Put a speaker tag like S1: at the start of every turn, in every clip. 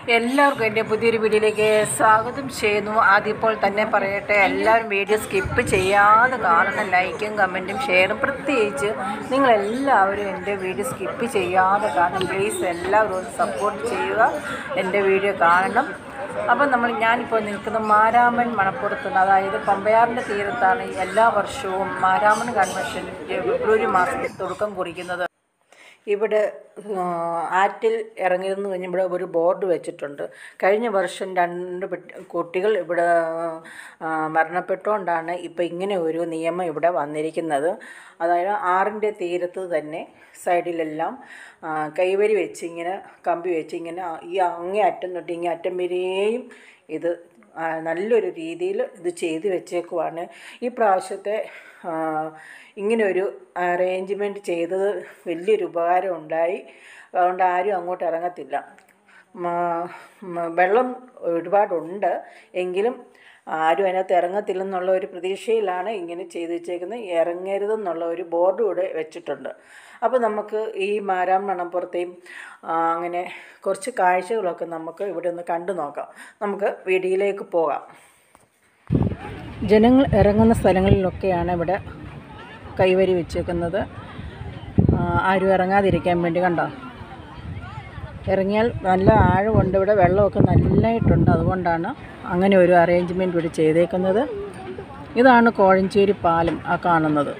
S1: എല്ലാവർക്കും എൻ്റെ പുതിയൊരു വീഡിയോയിലേക്ക് സ്വാഗതം ചെയ്യുന്നു ആദ്യപ്പോൾ തന്നെ പറയട്ടെ എല്ലാവരും വീഡിയോ സ്കിപ്പ് ചെയ്യാതെ കാണണം ലൈക്കും കമൻറ്റും ഷെയറും പ്രത്യേകിച്ച് നിങ്ങളെല്ലാവരും എൻ്റെ വീഡിയോ സ്കിപ്പ് ചെയ്യാതെ കാണണം പ്ലീസ് എല്ലാവരും ഒന്ന് സപ്പോർട്ട് ചെയ്യുക എൻ്റെ വീഡിയോ കാണണം അപ്പം നമ്മൾ ഞാനിപ്പോൾ നിൽക്കുന്ന മാരാമൻ മണപ്പുറത്ത് അതായത് പമ്പയാറിൻ്റെ തീരത്താണ് എല്ലാ വർഷവും മാരാമൺ കൺവെൻഷൻ ഫെബ്രുവരി മാസത്തിൽ തുടക്കം കുറിക്കുന്നത് ഇവിടെ ആ, ആറ്റിൽ ഇറങ്ങിയിരുന്നു കഴിഞ്ഞ് ഇവിടെ ഒരു ബോർഡ് വെച്ചിട്ടുണ്ട് കഴിഞ്ഞ വർഷം രണ്ട് പെട്ട് കുട്ടികൾ ഇവിടെ ആ, മരണപ്പെട്ടുകൊണ്ടാണ് ഇപ്പോൾ ഇങ്ങനെ ഒരു നിയമം ഇവിടെ വന്നിരിക്കുന്നത് അതായത് ആറിൻ്റെ തീരത്ത് തന്നെ സൈഡിലെല്ലാം ആ, കൈവരി വെച്ച് ഇങ്ങനെ കമ്പി വെച്ച് ഇങ്ങനെ ഈ അങ്ങേ അറ്റം തൊട്ട് ഇങ്ങേ അറ്റം വരെയും ഇത് ആ, നല്ലൊരു രീതിയിൽ ഇത് ചെയ്തു വെച്ചേക്കുവാണ് ഈ പ്രാവശ്യത്തെ ആ, ഇങ്ങനെ ഒരു അറേഞ്ച്മെൻറ്റ് ചെയ്തത് വലിയൊരു ഉപകാരം ഉണ്ടായി അതുകൊണ്ട് ആരും അങ്ങോട്ട് ഇറങ്ങത്തില്ല മ- മ- വെള്ളം ഒരുപാടുണ്ട് എങ്കിലും ആരും അതിനകത്ത് ഇറങ്ങത്തില്ലെന്നുള്ള ഒരു പ്രതീക്ഷയിലാണ് ഇങ്ങനെ ചെയ്തു വെച്ചേക്കുന്നത് ഇറങ്ങരുതെന്നുള്ള ഒരു ബോർഡ് കൂടെ വെച്ചിട്ടുണ്ട് അപ്പോൾ നമുക്ക് ഈ മാരാം മണപ്പുറത്തെയും ആ, അങ്ങനെ കുറച്ച് കാഴ്ചകളൊക്കെ നമുക്ക് ഇവിടെ ഒന്ന് കണ്ടു നോക്കാം നമുക്ക് വീഡിയോയിലേക്ക് പോകാം ജനങ്ങൾ ഇറങ്ങുന്ന സ്ഥലങ്ങളിലൊക്കെയാണ് ഇവിടെ കൈവരി വെച്ചേക്കുന്നത് ആ, ആരും ഇറങ്ങാതിരിക്കാൻ വേണ്ടി കണ്ടോ ഇറങ്ങിയാൽ നല്ല ആഴമുണ്ട് ഇവിടെ വെള്ളമൊക്കെ നല്ലതായിട്ടുണ്ട് അതുകൊണ്ടാണ് അങ്ങനെ ഒരു അറേഞ്ച്മെൻറ്റ് ഇവിടെ ചെയ്തേക്കുന്നത് ഇതാണ് കോഴഞ്ചേരി പാലം ആ കാണുന്നത്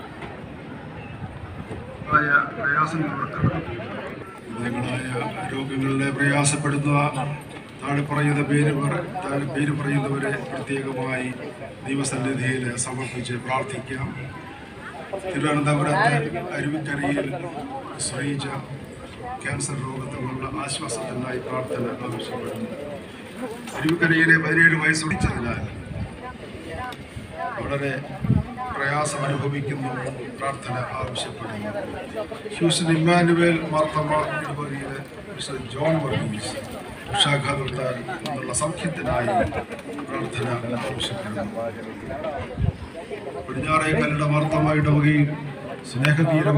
S2: ആയ പ്രയാസങ്ങളുണ്ട് വിവിധങ്ങളായ രോഗങ്ങളിലെ പ്രയാസപ്പെടുന്ന താഴെ പറയുന്ന പേര് പറ- താഴെ പേര് പറയുന്നവരെ പ്രത്യേകമായി ദൈവസന്നിധിയിൽ സമർപ്പിച്ച് പ്രാർത്ഥിക്കാം തിരുവനന്തപുരത്ത് അരുവിക്കരയിൽ ശ്രീജ ക്യാൻസർ രോഗത്തിനുള്ള ആശ്വാസത്തിനായി പ്രാർത്ഥന ആവശ്യപ്പെടുന്നു അരുവിക്കരയിലെ പതിനേഴ് വയസ്സ് വിളിച്ചതിനാൽ വളരെ പ്രയാസം അനുഭവിക്കുന്നു പ്രാർത്ഥന ആവശ്യപ്പെടുന്നു ഹ്യൂസൺ ഇമ്മാനുവേൽ മാർത്തമ്മ ഇടവകയിലെ മിസ്റ്റർ ജോൺ വർഗീസ് ഉഷാഘാതത്താൽ എന്നുള്ള സൗഖ്യത്തിനായി പ്രാർത്ഥന ആവശ്യപ്പെടുന്നു പടിഞ്ഞാറേക്കല്ലുടെ മാർത്തമ്മ ഇടവകയിൽ സ്നേഹതീരം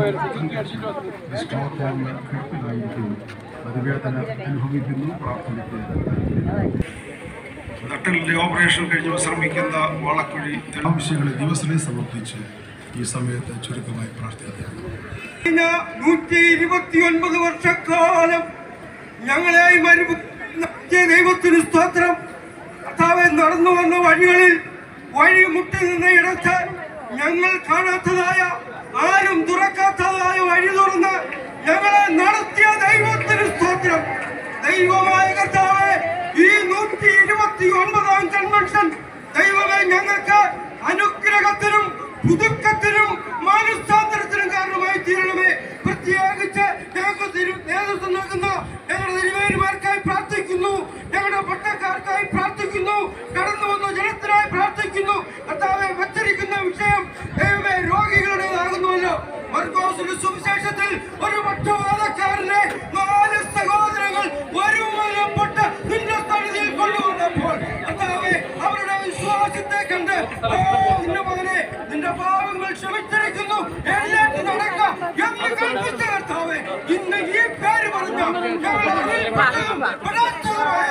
S2: അതിവേദന അനുഭവിക്കുന്നു പ്രാർത്ഥനയ്ക്ക് നട്ടലിന്റെ ഓപ്പറേഷൻ കഴിഞ്ഞ് വിശ്രമിക്കുന്ന വാളക്കുഴി ആവശ്യങ്ങളെ ദിവസനെ സമർപ്പിച്ച് ഈ സമയത്ത് ചുരുക്കമായി പ്രാർത്ഥിക്കാം
S3: കഴിഞ്ഞ നൂറ്റി ഇരുപത്തിയൊൻപത് വർഷക്കാലം ഞങ്ങളെ മരുഭൂ നടത്തിയ ദൈവത്തിന് സ്തോത്രം കർത്താവെ നടന്നു വന്ന വഴികളിൽ വഴി മുട്ടി നിന്ന ഇടത്ത് ഞങ്ങൾ കാണാത്തതായ ആരും തുറക്കാത്തതായ വഴി തുറന്ന് ഞങ്ങളെ നടത്തിയ ദൈവത്തിന് സ്തോത്രം ദൈവമായ കർത്താവെ ഈ നൂറ്റി ഇരുപത്തി ഒൻപതാം കൺവെൻഷൻ ദൈവമേ ഞങ്ങൾക്ക് അനുഗ്രഹത്തിനും പുതുക്കത്തിനും മാനസാന്തരത്തിനും കാരണമായി തീരണമേ പ്രത്യേകിച്ച് ഞങ്ങൾക്ക് തിരു- നേതൃത്വം നൽകുന്ന ഞങ്ങളുടെ തിരുവേരുമാർക്കായി പ്രാർത്ഥിക്കുന്നു ഞങ്ങളുടെ പട്ടക്കാർക്കായി പ്രാർത്ഥിക്കുന്നു കടന്നു വന്ന ജനത്തിനായി പ്രാർത്ഥിക്കുന്നു കർത്താവെ വച്ചിരിക്കുന്ന വിഷയം ദൈവമേ രോഗികളുടേതാകുന്നുവല്ലോ മർക്കോസിന്റെ സുവിശേഷത്തിൽ ഒരു പക്ഷവാതക്കാരനെ നാല് സഹോദരങ്ങൾ വരുമല്ലപ്പെട്ട് നിന്റെ സന്നിധിയിൽ കൊണ്ടുവന്നപ്പോൾ കർത്താവേ അവരുടെ വിശ്വാസത്തെ കണ്ട് ഓ നിന്റെ മകനെ നിന്റെ പാവങ്ങൾ ക്ഷമിച്ചിരിക്കുന്നു എഴുന്നേറ്റ് നടക്ക എന്ന് കൽപ്പിച്ച കർത്താവേ ഇന്ന് ഈ പേര് പറഞ്ഞ ഞങ്ങൾ അറിയപ്പെട്ടതും പെടാത്തതുമായ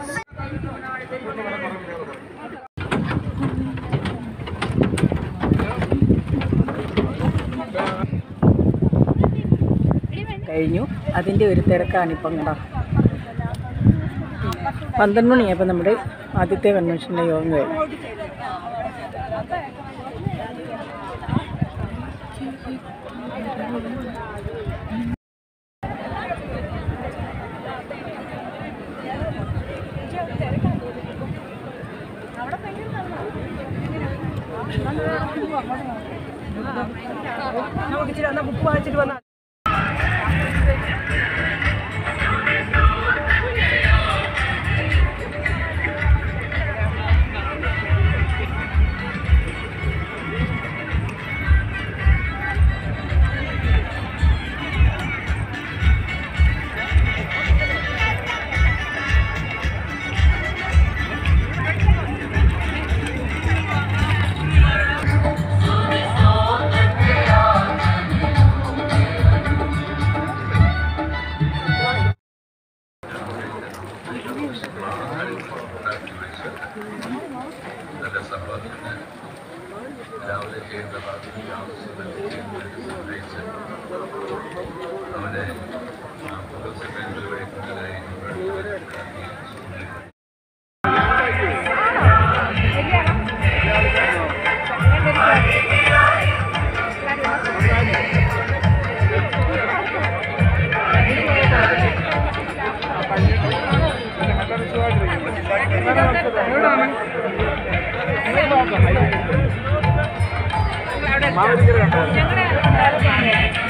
S1: കഴിഞ്ഞു അതിൻ്റെ ഒരു തിരക്കാണ് ഇപ്പം കണ്ടോ പന്ത്രണ്ട് മണിയായപ്പോൾ നമ്മുടെ ആദ്യത്തെ കൺവെൻഷൻ്റെ യോഗം കഴിഞ്ഞു
S4: ും ഞങ്ങളുടെ